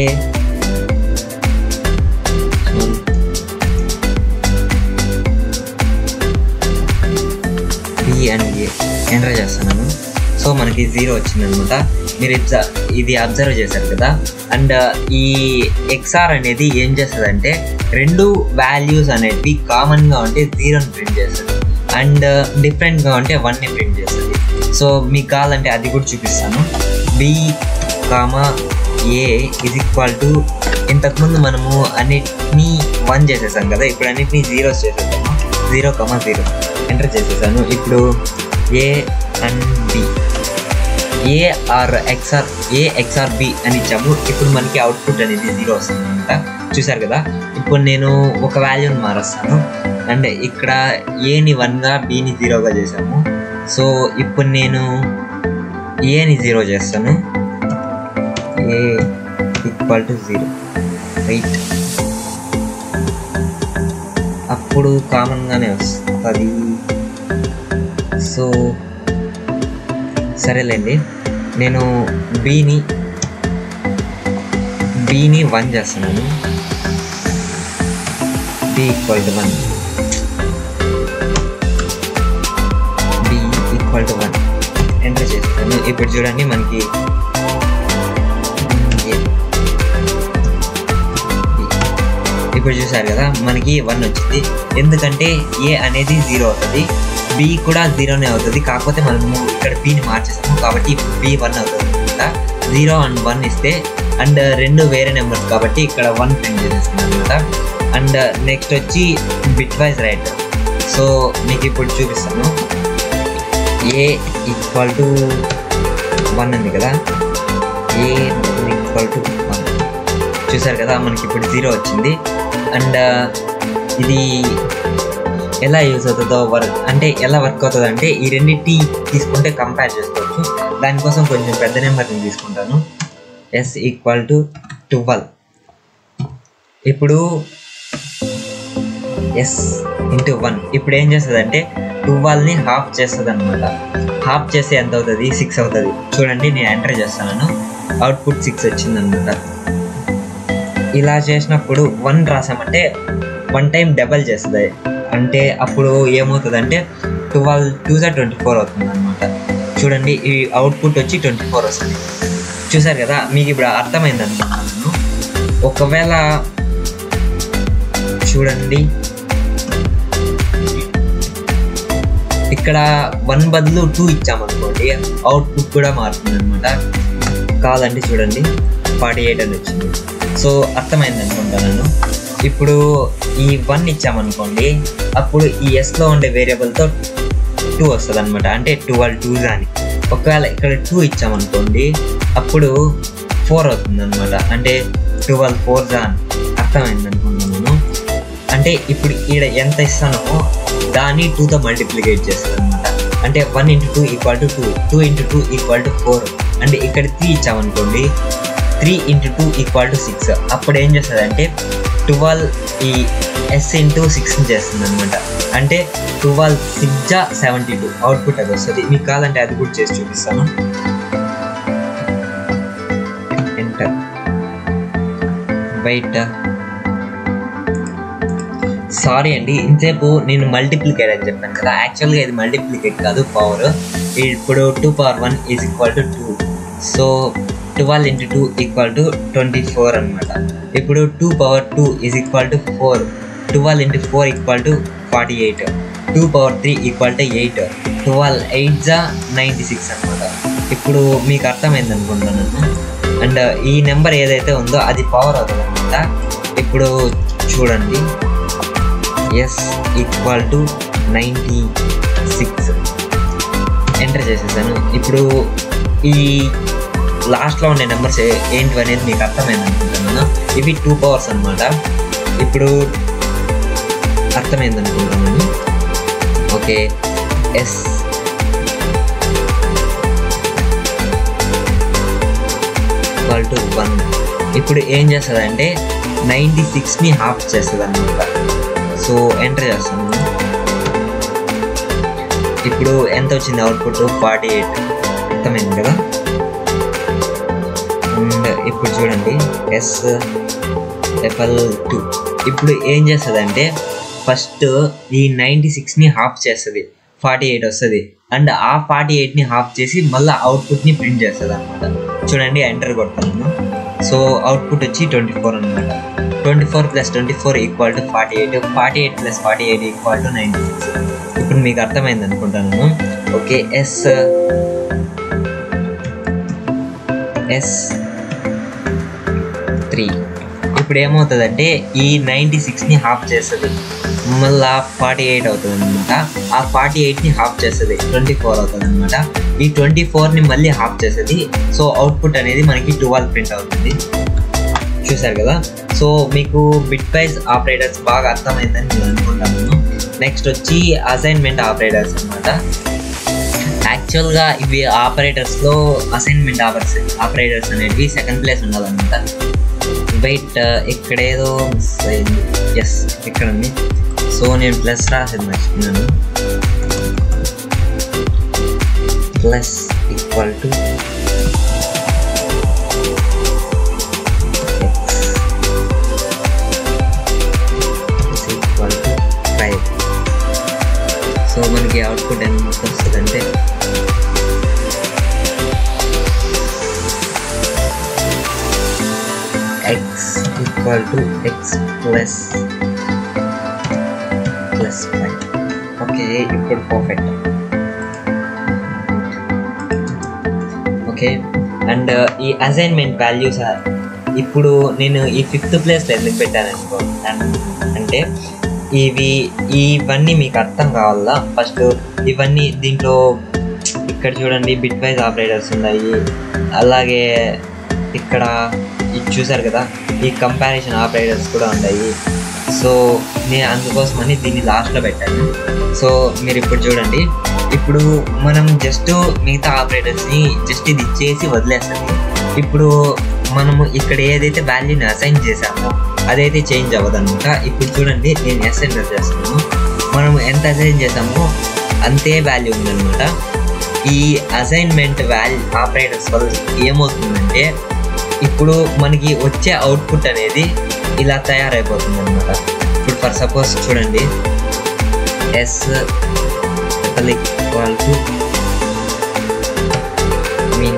b and a enter చేస్తున్నాను సో మనకి జీరో వచ్చింది అనమాట మీరు ఇబ్జ- ఇది అబ్జర్వ్ చేశారు కదా అండ్ ఈ ఎక్స్ఆర్ అనేది ఏం చేస్తుందంటే రెండు వాల్యూస్ అనేటివి కామన్గా ఉంటే జీరోని ప్రింట్ చేస్తుంది అండ్ డిఫరెంట్గా ఉంటే వన్ని ప్రింట్ చేస్తుంది సో మీకు కావాలంటే అది కూడా చూపిస్తాను b comma a is equal to ఇంతకుముందు మనము అన్నిటినీ వన్ చేసేసాం కదా ఇప్పుడు అన్నిటినీ జీరోస్ చేసేసాము జీరో కమా జీరో ఎంటర్ చేసేసాను ఇప్పుడు ఏ and b a or XOR a XOR b అని ఇచ్చాము ఇప్పుడు మనకి అవుట్పుట్ అనేది జీరో వస్తుంది అనమాట చూసారు కదా ఇప్పుడు నేను ఒక వాల్యూని మారుస్తాను అండ్ ఇక్కడ ఏని వన్గా బిని జీరోగా చేసాము సో ఇప్పుడు నేను ఏని జీరో చేస్తాను a equal to zero right అప్పుడు కామన్గానే వస్తుంది సో సరేలేండి నేను బీని బీని వన్ చేస్తున్నాను B equal to one B equal to one enter చేస్తాను ఇప్పుడు చూడండి మనకి ఏ. బి. ఇప్పుడు చూసారు కదా మనకి వన్ వచ్చింది ఎందుకంటే ఏ అనేది జీరో అవుతుంది బి కూడా జీరోనే అవుతుంది కాకపోతే మనము ఇక్కడ బిని మార్చేసాము కాబట్టి బి వన్ అవుతుంది అనమాట జీరో అండ్ వన్ ఇస్తే అండ్ రెండు వేరే నెంబర్స్ కాబట్టి ఇక్కడ వన్ ప్రింట్ చేసేస్తుంది అనమాట అండ్ నెక్స్ట్ వచ్చి బిట్ వైజ్ రైట్ సో మీకు ఇప్పుడు చూపిస్తాను ఏ ఈక్వల్ టు వన్ ఉంది కదా ఏ ఈక్వల్ టు వన్ చూసారు కదా మనకి ఇప్పుడు జీరో వచ్చింది అండ్ ఇది ఎలా యూజ్ అవుతుందో వర్క్ అంటే ఎలా వర్క్ అవుతుంది అంటే ఈ రెండింటి తీసుకుంటే కంపేర్ చేసుకోవచ్చు దానికోసం కొంచెం పెద్ద నెంబర్ని తీసుకుంటాను ఎస్ ఈక్వల్ టు ట్వెల్వ్ ఇప్పుడు ఎస్ ఇంటూ వన్ ఇప్పుడు ఏం చేస్తుంది అంటే ట్వెల్వ్ని హాఫ్ చేస్తుంది అనమాట హాఫ్ చేస్తే ఎంత అవుతుంది సిక్స్ అవుతుంది చూడండి నేను ఎంటర్ చేస్తాను అవుట్పుట్ సిక్స్ వచ్చింది అనమాట ఇలా చేసినప్పుడు వన్ రాసామంటే వన్ టైం డబల్ చేస్తుంది అంటే అప్పుడు ఏమవుతుంది అంటే ట్వెల్వ్ టూ జా ట్వంటీ ఫోర్ అవుతుంది అనమాట చూడండి ఈ అవుట్పుట్ వచ్చి ట్వంటీ ఫోర్ వస్తుంది చూసారు కదా మీకు ఇప్పుడు అర్థమైంది అనుకుంటున్నాను ఒకవేళ చూడండి ఇక్కడ వన్ బదులు టూ ఇచ్చామనుకోండి అవుట్పుట్ కూడా మారుతుంది అనమాట కావాలంటే చూడండి ఫార్టీ ఎయిట్ అని వచ్చింది సో అర్థమైంది అనుకుంటాను ఇప్పుడు ఈ వన్ ఇచ్చామనుకోండి అప్పుడు ఈ ఎస్లో ఉండే వేరియబుల్తో టూ వస్తుంది అనమాట అంటే ట్వెల్వ్ టూ అని ఒకవేళ ఇక్కడ టూ ఇచ్చామనుకోండి అప్పుడు ఫోర్ అవుతుంది అనమాట అంటే ట్వెల్వ్ ఫోర్ అని అర్థమైంది అనుకుంటున్నాను అంటే ఇప్పుడు ఈడ ఎంత ఇస్తానో దాన్ని టూతో మల్టిప్లికేట్ చేస్తుంది అనమాట అంటే one into two equal to two two into two equal to four అంటే ఇక్కడ త్రీ ఇచ్చామనుకోండి three into two equal to six అప్పుడు ఏం చేస్తుంది అంటే ట్వెల్వ్ ఈ ఎస్ ఇంటూ సిక్స్ చేస్తుంది అనమాట అంటే ట్వెల్వ్ సిక్స్ జా సెవెంటీ టూ అవుట్పుట్ అది వస్తుంది మీకు కావాలంటే అది కూడా చేసి చూపిస్తాను ఎంటర్ బయట సారీ అండి ఇంతసేపు నేను మల్టిప్లికేట్ అని చెప్పాను కదా యాక్చువల్గా ఇది మల్టిప్లికేట్ కాదు పవర్ ఇప్పుడు two power one is equal to two so twelve into two equal to twenty four అనమాట ఇప్పుడు two power two is equal to four twelve into four equal to forty eight two power three equal to eight twelve eight జా నైంటీ సిక్స్ అనమాట ఇప్పుడు మీకు అర్థమైంది అనుకుంటున్నాను అండ్ ఈ నెంబర్ ఏదైతే ఉందో అది పవర్ అవుతుంది అనమాట ఇప్పుడు చూడండి s equal to ninety six enter చేసేసాను ఇప్పుడు ఈ లాస్ట్లో ఉండే నెంబర్స్ ఏంటి అనేది మీకు అర్థమైంది అనుకుంటున్నాను ఇవి టూ పవర్స్ అనమాట ఇప్పుడు అర్థమైంది అనుకుంటున్నాను okay s equal to one ఇప్పుడు ఏం చేస్తుందంటే నైంటీ సిక్స్ని హాఫ్ చేస్తుంది అనమాట సో ఎంటర్ చేస్తాను ఇప్పుడు ఎంత వచ్చింది అవుట్పుట్ ఫార్టీ ఎయిట్ అర్థమైంది కదా అండ్ ఇప్పుడు చూడండి ఎస్ ఎఫ్ఎల్ టూ ఇప్పుడు ఏం చేస్తుంది ఫస్ట్ ఈ నైంటీ సిక్స్ని హాఫ్ చేస్తుంది ఫార్టీ ఎయిట్ వస్తుంది అండ్ ఆ ఫార్టీ ఎయిట్ని హాఫ్ చేసి మళ్ళీ అవుట్పుట్ని ప్రింట్ చేస్తుంది అనమాట చూడండి ఎంటర్ కొడతాను సో అవుట్పుట్ వచ్చి ట్వంటీ ఫోర్ అనమాట twenty four plus twenty four equal to forty eight forty eight plus forty eight equal to ninety six ఇప్పుడు మీకు అర్థమైంది అనుకుంటాను ఓకే ఎస్ ఎస్ త్రీ ఇప్పుడు ఏమవుతుందంటే ఈ నైంటీ సిక్స్ని హాఫ్ చేస్తుంది మళ్ళా ఫార్టీ ఎయిట్ అవుతుంది అనమాట ఆ ఫార్టీ ఎయిట్ని హాఫ్ చేస్తుంది ట్వంటీ ఫోర్ అవుతుంది అనమాట ఈ ట్వంటీ ఫోర్ని మళ్ళీ హాఫ్ చేస్తుంది సో అవుట్పుట్ అనేది మనకి ట్వెల్వ్ ప్రింట్ అవుతుంది చూసారు కదా సో మీకు బిట్ వైజ్ ఆపరేటర్స్ బాగా అర్థమైందని నేను అనుకుంటాను నెక్స్ట్ వచ్చి అసైన్మెంట్ ఆపరేటర్స్ అనమాట యాక్చువల్గా ఇవి ఆపరేటర్స్లో అసైన్మెంట్ ఆపర్స్ ఆపరేటర్స్ అనేవి సెకండ్ ప్లేస్ ఉండాలన్నమాట వెయిట్ ఇక్కడేదో మిస్ అయింది ఎస్ ఇక్కడ ఉంది సో నేను ప్లస్ రాసేది మర్చిపోయినాను plus equal to equal to five so మనకి అవుట్పుట్ ఎంత వస్తుందంటే x equal to x plus plus five okay ఇప్పుడు పర్ఫెక్ట్ ఓకే అండ్ ఈ అసైన్మెంట్ వాల్యూస్ ఇప్పుడు నేను ఈ ఫిఫ్త్ ప్లేస్లో ఎందుకు పెట్టాను అనుకో అన్- అంటే ఇవి ఇవన్నీ మీకు అర్థం కావాలా ఫస్ట్ ఇవన్నీ దీంట్లో ఇక్కడ చూడండి బిట్ వైజ్ ఆపరేటర్స్ ఉన్నాయి అలాగే ఇక్కడ ఇది చూసారు కదా ఈ కంపారిజన్ ఆపరేటర్స్ కూడా ఉన్నాయి సో నేను అందుకోసమని దీన్ని లాస్ట్లో పెట్టాను సో మీరు ఇప్పుడు చూడండి ఇప్పుడు మనం జస్ట్ మిగతా ఆపరేటర్స్ని జస్ట్ ఇది ఇచ్చేసి వదిలేస్తుంది ఇప్పుడు మనము ఇక్కడ ఏదైతే వాల్యూని అసైన్ చేసామో అదైతే చేంజ్ అవ్వదు అనమాట ఇప్పుడు చూడండి నేను ఎస్ ఎంటర్ చేస్తున్నాను మనం ఎంత అసైన్ చేసామో అంతే వాల్యూ ఉందన్నమాట ఈ అసైన్మెంట్ వాల్యూ ఆపరేటర్స్ వల్ల ఏమవుతుందంటే ఇప్పుడు మనకి వచ్చే అవుట్పుట్ అనేది ఇలా తయారైపోతుంది అనమాట ఇప్పుడు ఫర్ సపోజ్ చూడండి ఎస్ ఈక్వల్ టు మీన్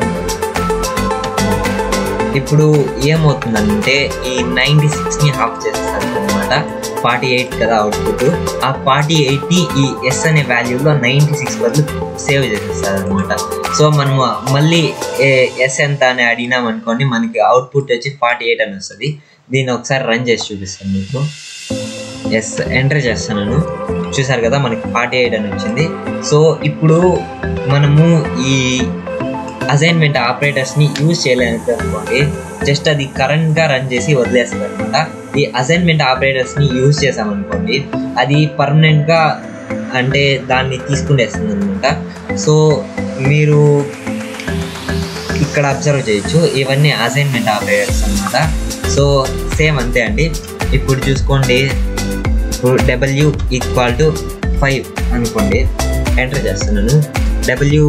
ఇప్పుడు ఏమవుతుందంటే ఈ నైంటీ సిక్స్ని హాఫ్ చేస్తారు అనమాట ఫార్టీ ఎయిట్ కదా అవుట్పుట్ ఆ ఫార్టీ ఎయిట్ని ఈ ఎస్ అనే వాల్యూలో నైంటీ సిక్స్ బదులు సేవ్ చేసేస్తారు అనమాట సో మనము మళ్ళీ ఎస్ ఎంత అని అడిగినాం అనుకోండి మనకి అవుట్పుట్ వచ్చి ఫార్టీ ఎయిట్ అని వస్తుంది దీన్ని ఒకసారి రన్ చేసి చూపిస్తాను మీకు ఎస్ ఎంటర్ చేస్తున్నాను చూసారు కదా మనకి ఫార్టీ ఎయిట్ అని వచ్చింది సో ఇప్పుడు మనము ఈ అసైన్మెంట్ ఆపరేటర్స్ని యూజ్ చేయలేదు అనుకోండి జస్ట్ అది కరెంట్గా రన్ చేసి వదిలేస్తుంది అనమాట ఈ అసైన్మెంట్ ఆపరేటర్స్ని యూజ్ చేసామనుకోండి అది పర్మనెంట్గా అంటే దాన్ని తీసుకునేస్తుంది అనమాట సో మీరు ఇక్కడ అబ్జర్వ్ చేయొచ్చు ఇవన్నీ అసైన్మెంట్ ఆపరేటర్స్ అనమాట సో సేమ్ అంతే అండి ఇప్పుడు చూసుకోండి ఇప్పుడు డబ్ల్యూ ఈక్వల్ టు ఫైవ్ అనుకోండి ఎంటర్ చేస్తున్నాను డబ్ల్యూ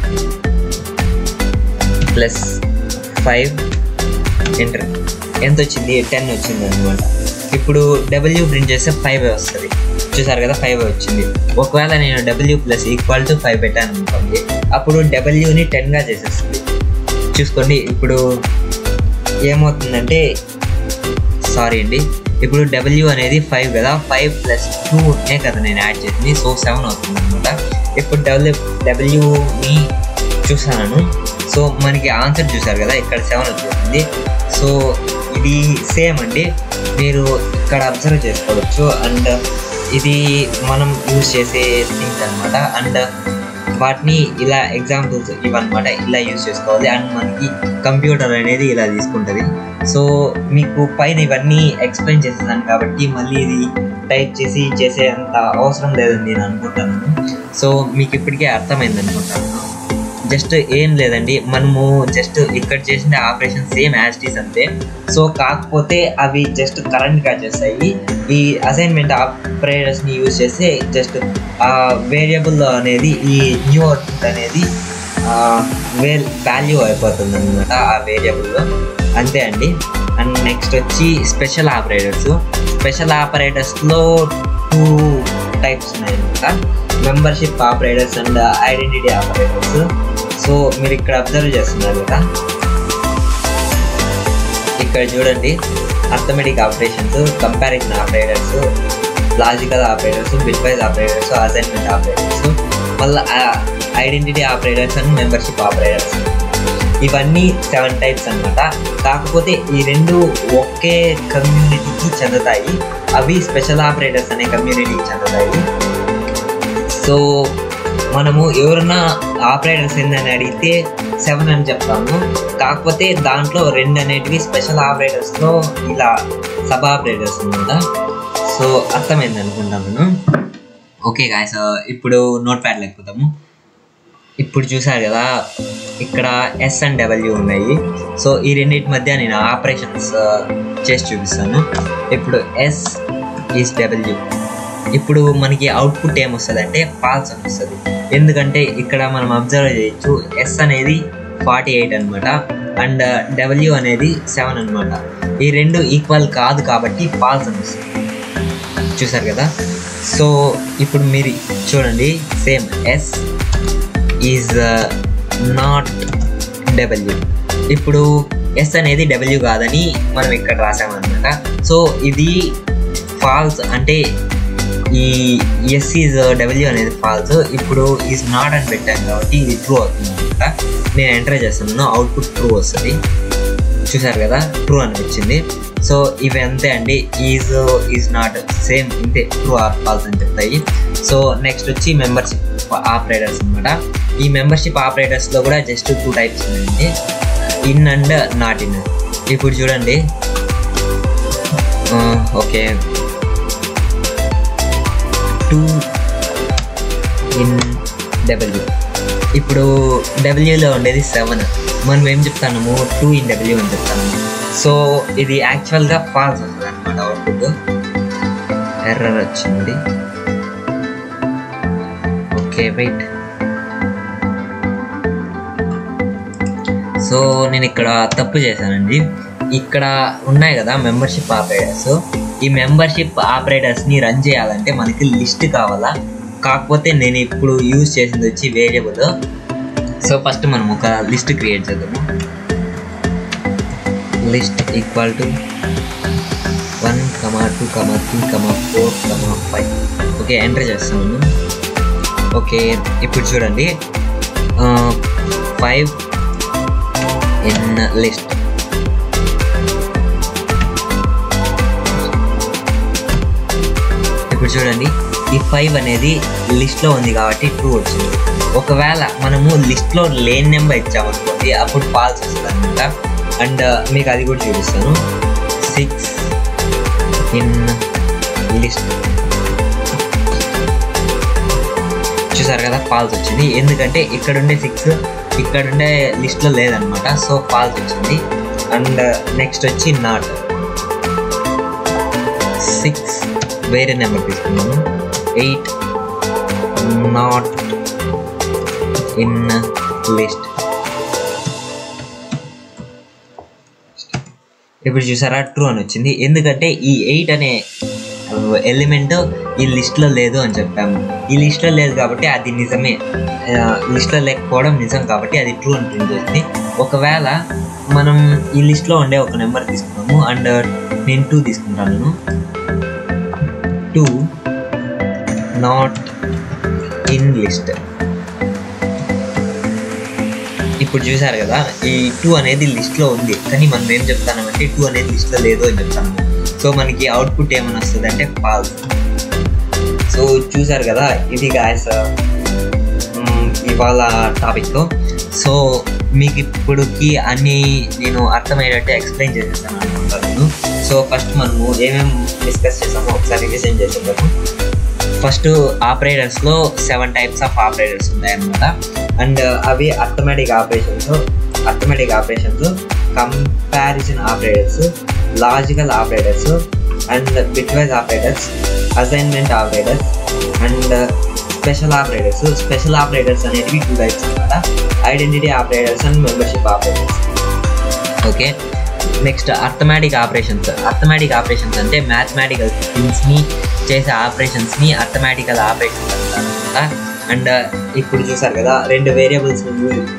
ప్లస్ ఫైవ్ ఎంటర్ ఎంత వచ్చింది టెన్ వచ్చింది అనమాట ఇప్పుడు డబ్ల్యూ ప్రింట్ చేస్తే ఫైవ్ వస్తుంది చూసారు కదా ఫైవ్ వచ్చింది ఒకవేళ నేను డబ్ల్యూ ప్లస్ ఈక్వల్ టు ఫైవ్ పెట్టాను అనుకోండి అప్పుడు డబ్ల్యూని టెన్గా చేసేస్తుంది చూసుకోండి ఇప్పుడు ఏమవుతుందంటే సారీ అండి ఇప్పుడు డబ్ల్యూ అనేది ఫైవ్ కదా ఫైవ్ ప్లస్ టూనే కదా నేను యాడ్ చేసింది సో సెవెన్ అవుతుంది అనమాట ఇప్పుడు డబ్ల్యూ డబ్ల్యూని చూసాను సో మనకి ఆన్సర్ చూసారు కదా ఇక్కడ సెవెన్ వచ్చేసింది సో ఇది సేమ్ అండి మీరు ఇక్కడ అబ్జర్వ్ చేసుకోవచ్చు అండ్ ఇది మనం యూజ్ చేసే థింగ్స్ అనమాట అండ్ వాటిని ఇలా ఎగ్జాంపుల్స్ ఇవన్నమాట ఇలా యూజ్ చేసుకోవాలి అండ్ మనకి కంప్యూటర్ అనేది ఇలా తీసుకుంటుంది సో మీకు పైన ఇవన్నీ ఎక్స్ప్లెయిన్ చేసేసాను కాబట్టి మళ్ళీ ఇది టైప్ చేసి చేసే అంత అవసరం లేదని నేను అనుకుంటున్నాను సో మీకు ఇప్పటికే అర్థమైంది అనుకుంటాను జస్ట్ ఏం లేదండి మనము జస్ట్ ఇక్కడ చేసిన ఆపరేషన్ సేమ్ యాజ్టీస్ అంతే సో కాకపోతే అవి జస్ట్ కరెంట్ గా చేస్తాయి ఈ అసైన్మెంట్ ఆపరేటర్స్ని యూజ్ చేస్తే జస్ట్ ఆ వేరియబుల్ అనేది ఈ న్యూ అవుట్పుట్ అనేది వే వాల్యూ అయిపోతుంది అనమాట ఆ వేరియబుల్లో అంతే అండి అండ్ నెక్స్ట్ వచ్చి స్పెషల్ ఆపరేటర్స్ స్పెషల్ ఆపరేటర్స్లో టూ టైప్స్ ఉన్నాయన్నమాట membership operators and identity operators so మీరు ఇక్కడ అబ్జర్వ్ చేస్తున్నారు కదా ఇక్కడ చూడండి arithmetic operations comparison operators logical operators bitwise operators assignment operators మళ్ళీ identity operators and membership operators ఇవన్నీ సెవెన్ టైప్స్ అన్నమాట కాకపోతే ఈ రెండు ఒకే కమ్యూనిటీకి చెందుతాయి అవి స్పెషల్ ఆపరేటర్స్ అనే కమ్యూనిటీకి చెందుతాయి సో మనము ఎవరన్నా ఆపరేటర్స్ ఏందని అడిగితే సెవెన్ అని చెప్తాము కాకపోతే దాంట్లో రెండు అనేటివి స్పెషల్ ఆపరేటర్స్లో ఇలా సబ్ ఆపరేటర్స్ అనమాట సో అర్థమైంది అనుకుంటాను ఓకే గాయస్ ఇప్పుడు నోట్ ప్యాడ్ లేకపోతాము ఇప్పుడు చూసారు కదా ఇక్కడ ఎస్ అండ్ డబ్ల్యూ ఉన్నాయి సో ఈ రెండింటి మధ్య నేను ఆపరేషన్స్ చేసి చూపిస్తాను ఇప్పుడు ఎస్ ఈస్ డబ్ల్యూ ఇప్పుడు మనకి అవుట్పుట్ ఏమొస్తుంది అంటే ఫాల్స్ అని వస్తుంది ఎందుకంటే ఇక్కడ మనం అబ్జర్వ్ చేయొచ్చు ఎస్ అనేది ఫార్టీ ఎయిట్ అనమాట అండ్ డబ్ల్యూ అనేది సెవెన్ అనమాట ఈ రెండు ఈక్వల్ కాదు కాబట్టి ఫాల్స్ అని వస్తుంది చూసారు కదా సో ఇప్పుడు మీరు చూడండి సేమ్ ఎస్ ఈజ్ నాట్ డబ్ల్యూ ఇప్పుడు ఎస్ అనేది డబ్ల్యూ కాదని మనం ఇక్కడ రాసామన్నమాట సో ఇది ఫాల్స్ అంటే ఈ ఎస్ ఈజ్ డబ్ల్యూ అనేది ఫాల్స్ ఇప్పుడు ఈజ్ నాట్ అని పెట్టాను కాబట్టి ఇది ట్రూ అవుతుంది అనమాట నేను ఎంటర్ చేస్తున్నాను అవుట్పుట్ ట్రూ వస్తుంది చూసారు కదా ట్రూ అని వచ్చింది సో ఇవి అంతే అండి ఈజ్ ఈజ్ నాట్ సేమ్ ఇంతే ట్రూ ఆర్ ఫాల్స్ అని చెప్తాయి సో నెక్స్ట్ వచ్చి మెంబర్షిప్ ఆపరేటర్స్ అనమాట ఈ మెంబర్షిప్ ఆపరేటర్స్లో కూడా జస్ట్ టూ టైప్స్ ఉన్నాయండి ఇన్ అండ్ నాట్ ఇన్ ఇప్పుడు చూడండి ఓకే టూ ఇన్ డబ్ల్యూ ఇప్పుడు డబ్ల్యూలో ఉండేది సెవెన్ మనం ఏం చెప్తాము టూ ఇన్ డబ్ల్యూ అని చెప్తాము సో ఇది యాక్చువల్గా ఫాల్స్ వస్తుంది అనమాట అవుట్పుట్ ఎర్రర్ వచ్చింది ఓకే వెయిట్ సో నేను ఇక్కడ తప్పు చేశానండి ఇక్కడ ఉన్నాయి కదా మెంబర్షిప్ ఆపరేటర్స్ ఈ మెంబర్షిప్ ఆపరేటర్స్ని రన్ చేయాలంటే మనకి లిస్ట్ కావాలా కాకపోతే నేను ఇప్పుడు యూజ్ చేసింది వచ్చి వేరియబుల్ సో ఫస్ట్ మనం ఒక లిస్ట్ క్రియేట్ చేద్దాము list equal to one comma two comma three comma four comma five okay enter చేస్తున్నాను ఓకే ఇప్పుడు చూడండి ఫైవ్ ఇన్ లిస్ట్ ఇప్పుడు చూడండి ఈ ఫైవ్ అనేది లిస్ట్లో ఉంది కాబట్టి ట్రూ వచ్చింది ఒకవేళ మనము లిస్ట్లో లేని నెంబర్ ఇచ్చామనుకోండి అప్పుడు ఫాల్స్ వస్తుంది అనమాట అండ్ మీకు అది కూడా చూపిస్తాను సిక్స్ ఇన్ లిస్ట్ చూసారు కదా ఫాల్స్ వచ్చింది ఎందుకంటే ఇక్కడ ఉండే సిక్స్ ఇక్కడ ఉండే లిస్ట్లో లేదనమాట సో ఫాల్స్ వచ్చింది అండ్ నెక్స్ట్ వచ్చి నాట్ సిక్స్ వేరే నెంబర్ తీసుకున్నాను ఎయిట్ నాట్ ఇన్ లిస్ట్ ఇప్పుడు చూసారా ట్రూ అని వచ్చింది ఎందుకంటే ఈ ఎయిట్ అనే ఎలిమెంట్ ఈ లిస్ట్లో లేదు అని చెప్పాము ఈ లిస్ట్లో లేదు కాబట్టి అది నిజమే లిస్ట్లో లేకపోవడం నిజం కాబట్టి అది ట్రూ అని ప్రింట్ చేస్తుంది ఒకవేళ మనం ఈ లిస్ట్లో ఉండే ఒక నెంబర్ తీసుకున్నాము అండ్ నేను టూ తీసుకుంటాను టూ నాట్ ఇన్ లిస్ట్ ఇప్పుడు చూసారు కదా ఈ టూ అనేది లిస్ట్లో ఉంది కానీ మనం ఏం చెప్తామంటే టూ అనేది లిస్ట్లో లేదు అని చెప్తాము సో మనకి అవుట్పుట్ ఏమైనా వస్తుంది అంటే ఫాల్స్ సో చూసారు కదా ఇది గాయస్ ఇవాళ టాపిక్తో సో మీకు ఇప్పుడుకి అన్ని నేను అర్థమయ్యేటట్టు ఎక్స్ప్లెయిన్ చేసేసాను అనుకుంటాను సో ఫస్ట్ మనము ఏమేమి డిస్కస్ చేసామో ఒకసారి రివిజన్ చేసేద్దాము ఫస్ట్ ఆపరేటర్స్లో సెవెన్ టైప్స్ ఆఫ్ ఆపరేటర్స్ ఉన్నాయన్నమాట అండ్ అవి arithmetic operations arithmetic operations comparison operators logical operators and bitwise operators assignment operators and special operators special operators అనేటివి టూ టైప్స్ అనమాట identity operators and membership operators okay next arithmetic operations arithmetic operations అంటే మ్యాథమెటికల్ థింగ్స్ని చేసే ఆపరేషన్స్ని అర్థమెటికల్ ఆపరేషన్స్ అంటారనమాట అండ్ ఇప్పుడు చూసారు కదా రెండు వేరియబుల్స్ని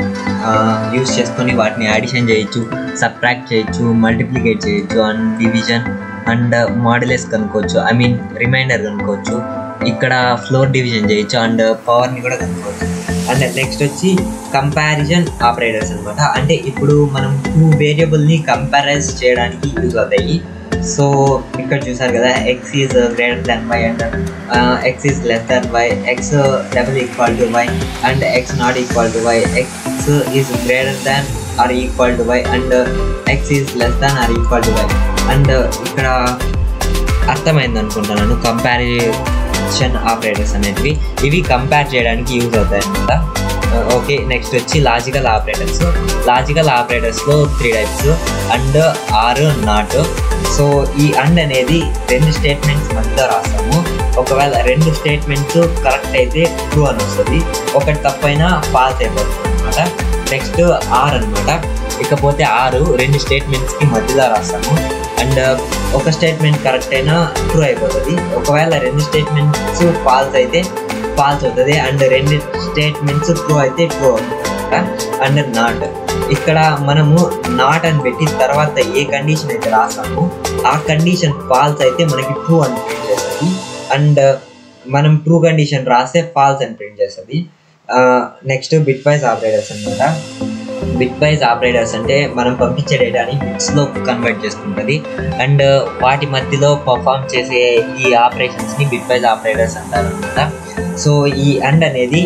యూస్ చేసుకొని వాటిని అడిషన్ చేయొచ్చు సబ్ట్రాక్ట్ చేయొచ్చు మల్టిప్లికేట్ చేయొచ్చు అండ్ డివిజన్ అండ్ మాడ్యులస్ కనుక్కోవచ్చు ఐ మీన్ రిమైండర్ కనుక్కోవచ్చు ఇక్కడ ఫ్లోర్ డివిజన్ చేయొచ్చు అండ్ పవర్ని కూడా కనుక్కోవచ్చు అండ్ నెక్స్ట్ వచ్చి కంపారిజన్ ఆపరేటర్స్ అనమాట అంటే ఇప్పుడు మనం టూ వేరియబుల్ని కంపారైజ్ చేయడానికి యూజ్ అవుతాయి సో ఇక్కడ చూసారు కదా x is greater than y and x is less than y x double equal to y and x not equal to y x is greater than or equal to y and x is less than or equal to y and ఇక్కడ అర్థమైంది అనుకుంటున్నాను కంపారిజన్ ఆపరేటర్స్ అనేటివి ఇవి కంపేర్ చేయడానికి యూజ్ అవుతాయి అనమాట ఓకే నెక్స్ట్ వచ్చి లాజికల్ ఆపరేటర్స్ లాజికల్ ఆపరేటర్స్లో three types and or not so ఈ అండ్ అనేది రెండు స్టేట్మెంట్స్ మధ్యలో రాస్తాము ఒకవేళ రెండు స్టేట్మెంట్స్ కరెక్ట్ అయితే ట్రూ అని వస్తుంది ఒకటి తప్పైనా ఫాల్స్ అయిపోతుంది అనమాట నెక్స్ట్ ఆర్ అనమాట ఇకపోతే ఆరు రెండు స్టేట్మెంట్స్కి మధ్యలో రాస్తాము అండ్ ఒక స్టేట్మెంట్ కరెక్ట్ అయినా ట్రూ అయిపోతుంది ఒకవేళ రెండు స్టేట్మెంట్స్ ఫాల్స్ అయితే ఫాల్స్ అవుతుంది అండ్ రెండు స్టేట్మెంట్స్ ట్రూ అయితే ట్రూ అవుతుంది అండ్ నాట్ ఇక్కడ మనము నాట్ అని పెట్టి తర్వాత ఏ కండిషన్ అయితే రాసామో ఆ కండిషన్ ఫాల్స్ అయితే మనకి ట్రూ అని ప్రింట్ చేస్తుంది అండ్ మనం ట్రూ కండిషన్ రాస్తే ఫాల్స్ అని ప్రింట్ చేస్తుంది నెక్స్ట్ బిట్ వైజ్ ఆపరేటర్స్ అనమాట బిట్ వైజ్ ఆపరేటర్స్ అంటే మనం పంపించే డేటాని బిట్స్లో కన్వర్ట్ చేసుకుంటుంది అండ్ వాటి మధ్యలో పర్ఫామ్ చేసే ఈ ఆపరేషన్స్ని బిట్ వైజ్ ఆపరేటర్స్ అంటారు అనమాట సో ఈ అండ్ అనేది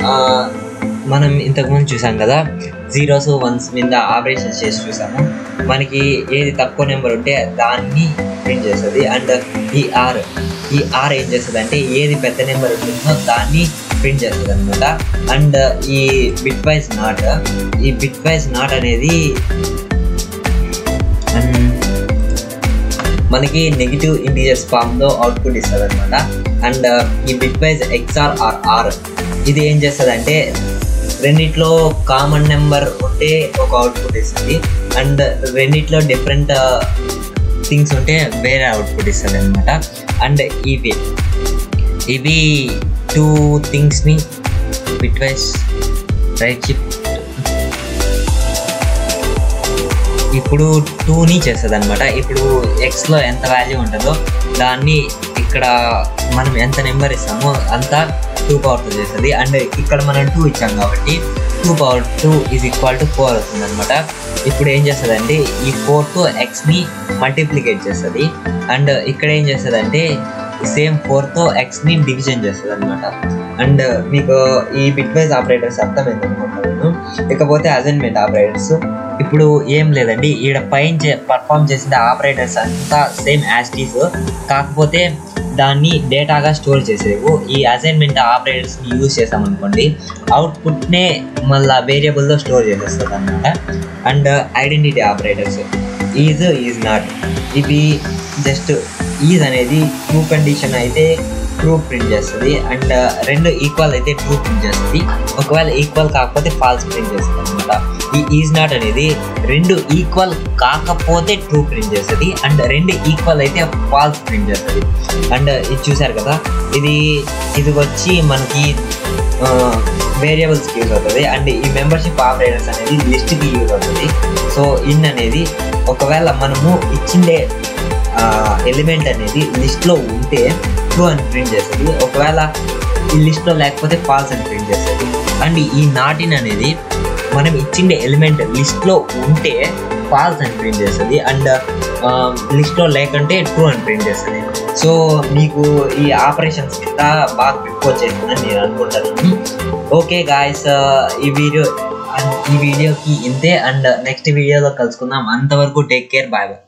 మనం ఇంతకుముందు చూసాం కదా జీరోస్ వన్స్ మీద ఆపరేషన్స్ చేసి చూసాము మనకి ఏది తక్కువ నెంబర్ ఉంటే దాన్ని ప్రింట్ చేస్తుంది అండ్ ఈ ఆర్ ఈ ఆర్ ఏం చేస్తుంది అంటే ఏది పెద్ద నెంబర్ ఉంటుందో దాన్ని ప్రింట్ చేస్తుంది అనమాట అండ్ ఈ బిట్ వైజ్ నాట్ ఈ బిట్ వైజ్ నాట్ అనేది మనకి నెగిటివ్ ఇంటీజర్స్ ఫామ్లో అవుట్పుట్ ఇస్తుంది అనమాట అండ్ ఈ bitwise XOR or or ఇది ఏం చేస్తుంది అంటే రెండిట్లో కామన్ నెంబర్ ఉంటే ఒక అవుట్పుట్ ఇస్తుంది అండ్ రెండిట్లో డిఫరెంట్ థింగ్స్ ఉంటే వేరే అవుట్పుట్ ఇస్తుంది అనమాట అండ్ ఇవి ఇవి టూ థింగ్స్ని బిట్ వైజ్ రైట్ షిఫ్ట్ ఇప్పుడు టూని చేస్తుంది అనమాట ఇప్పుడు ఎక్స్లో ఎంత వాల్యూ ఉంటుందో దాన్ని ఇక్కడ మనం ఎంత నెంబర్ ఇస్తామో అంతా టూ పవర్తో చేస్తుంది అండ్ ఇక్కడ మనం టూ ఇచ్చాం కాబట్టి two power two is equal to four అవుతుంది అనమాట ఇప్పుడు ఏం చేస్తుంది అంటే ఈ ఫోర్తో ఎక్స్ని మల్టిప్లికేట్ చేస్తుంది అండ్ ఇక్కడ ఏం చేస్తుంది అంటే సేమ్ ఫోర్తో ఎక్స్ని డివిజన్ చేస్తుంది అనమాట అండ్ మీకు ఈ బిట్ వైజ్ ఆపరేటర్స్ అర్థమైంది అనుకుంటున్నాను ఇకపోతే అసైన్మెంట్ ఆపరేటర్స్ ఇప్పుడు ఏం లేదండి ఈడ పైన చే పర్ఫామ్ చేసిన ఆపరేటర్స్ అంతా సేమ్ యాస్టీస్ కాకపోతే దాన్ని డేటాగా స్టోర్ చేసేవు ఈ అసైన్మెంట్ ఆపరేటర్స్ని యూజ్ చేసామనుకోండి అవుట్పుట్నే మళ్ళీ వేరియబుల్లో స్టోర్ చేసేస్తుంది అనమాట and identity operators is is not ఇవి జస్ట్ ఈజ్ అనేది ట్రూ కండిషన్ అయితే ట్రూ ప్రింట్ చేస్తుంది అండ్ రెండు ఈక్వల్ అయితే ట్రూ ప్రింట్ చేస్తుంది ఒకవేళ ఈక్వల్ కాకపోతే ఫాల్స్ ప్రింట్ చేస్తుంది అనమాట ఈ ఈజ్ నాట్ అనేది రెండు ఈక్వల్ కాకపోతే ట్రూ ప్రింట్ చేస్తుంది అండ్ రెండు ఈక్వల్ అయితే ఫాల్స్ ప్రింట్ చేస్తుంది అండ్ ఇది చూసారు కదా ఇది ఇది వచ్చి మనకి వేరియబుల్స్కి యూజ్ అవుతుంది అండ్ ఈ మెంబర్షిప్ ఆపరేటర్స్ అనేది లిస్ట్కి యూజ్ అవుతుంది సో ఇన్ అనేది ఒకవేళ మనము ఇచ్చిండే ఎలిమెంట్ అనేది లిస్ట్లో ఉంటే ట్రూ అని ప్రింట్ చేస్తుంది ఒకవేళ ఈ లిస్ట్లో లేకపోతే ఫాల్స్ అని ప్రింట్ చేస్తుంది అండ్ ఈ నాటిన్ అనేది మనం ఇచ్చిండే ఎలిమెంట్ లిస్ట్లో ఉంటే ఫాల్స్ అని ప్రింట్ చేస్తుంది అండ్ లిస్ట్లో లేకుంటే ట్రూ అని ప్రింట్ చేస్తుంది సో మీకు ఈ ఆపరేషన్స్ కింద బాగా ఎక్కువ చేస్తుందని నేను అనుకుంటాను ఓకే గాయస్ ఈ వీడియో ఈ వీడియోకి ఇంతే అండ్ నెక్స్ట్ వీడియోలో కలుసుకుందాం అంతవరకు టేక్ కేర్ బాయ్ బాయ్